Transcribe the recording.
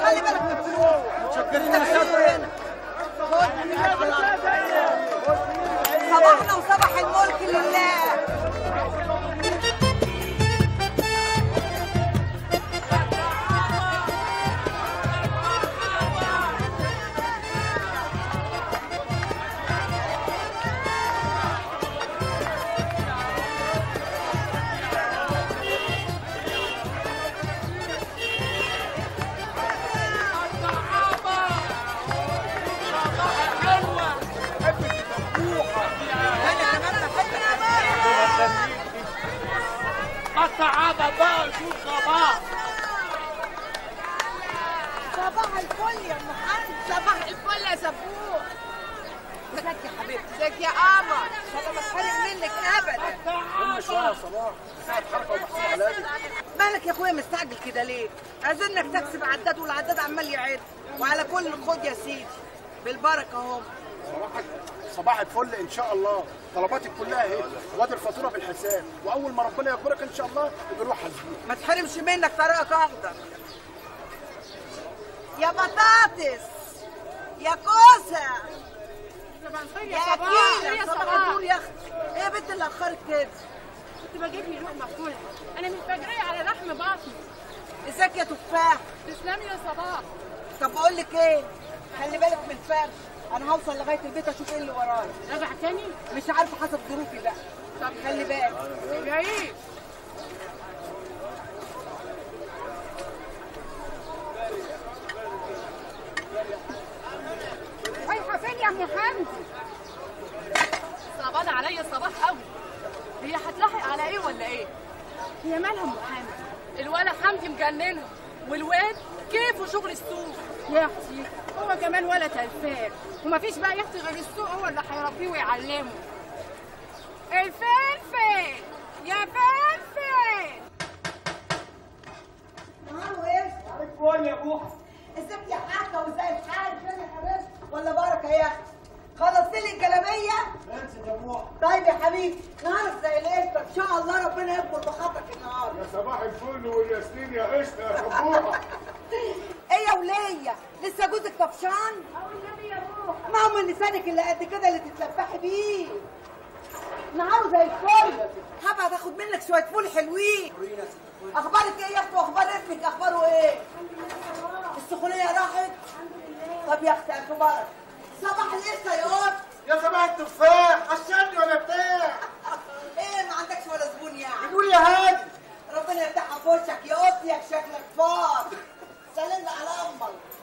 خلي بالك من الفلوس متشكرين يا ساتر صباحنا وصباح الملك لله الصعابة بقى شو صباح صباح الفل يا ام حمد صباح الفل يا سبوق ازيك يا حبيبتي ازيك يا قمر انا بتحرق منك ابدا كل شويه يا صباح ساعة حركه ومحسوبه لازم مالك يا اخويا مستعجل كده ليه عايزينك تكسب عداد والعداد عمال يعد وعلى كل خد يا سيدي بالبركه اهو صباحك صباح الفل ان شاء الله طلباتك كلها اهي وادي الفاتوره بالحساب واول ما ربنا يكبرك ان شاء الله نروح حاسبين ما تحرمش منك طريقك اخضر يا بطاطس يا كوسه يا اكيله صباح النور يا اختي ايه يا بنت اللي اخرت كده كنت بجيب لي لقمه كلها انا مش بجري على لحم بطني ازيك يا تفاح تسلمي يا صباح طب بقول لك ايه خلي بالك من الفرش انا هوصل لغايه البيت اشوف ايه اللي ورايا رجع تاني مش عارفه حسب ظروفي بقى طب خلي بالك جايين رايحه فين يا ام حمدي صعبانه عليا الصباح قوي هي هتلاحق على ايه ولا ايه هي مالها ام حمدي الولا حمدي مجننها والواد كيفه شغل السوق يا اختي هو كمان ولا تلفان ومفيش بقى يا اختي غير السوق هو اللي هيربيه ويعلمه الفلفل يا فلفل نهار ايه كون يا بوحة ازيك يا حاجه وازاي الحال فين يا حبيبتي ولا بركه يا اختي خلصت لي الجلابيه انسى يا بوحة طيب يا حبيبي نهارك زي القشطه ان شاء الله ربنا يكبر بخاطرك النهارده يا صباح الفل والياسمين يا قشطه يا سبوحه ايه يا وليه لسه جوزك طفشان او النبي يا روح ما هو من لسانك اللي قد كده اللي تتلبحي بيه نهاره زي الفل هبقى تاخد منك شويه فول حلوين اخبارك ايه يا اختي واخبار ابنك اخباره ايه السخونيه راحت طب يا اختي الف بركه صباح القشطه يا قط يا صباح التفاح عشاني ولا بتاع ايه ما عندكش ولا زبون يعني قول يا هادي ربنا يفتحها في وشك يا قط يا شكلك فار سلمنا على امك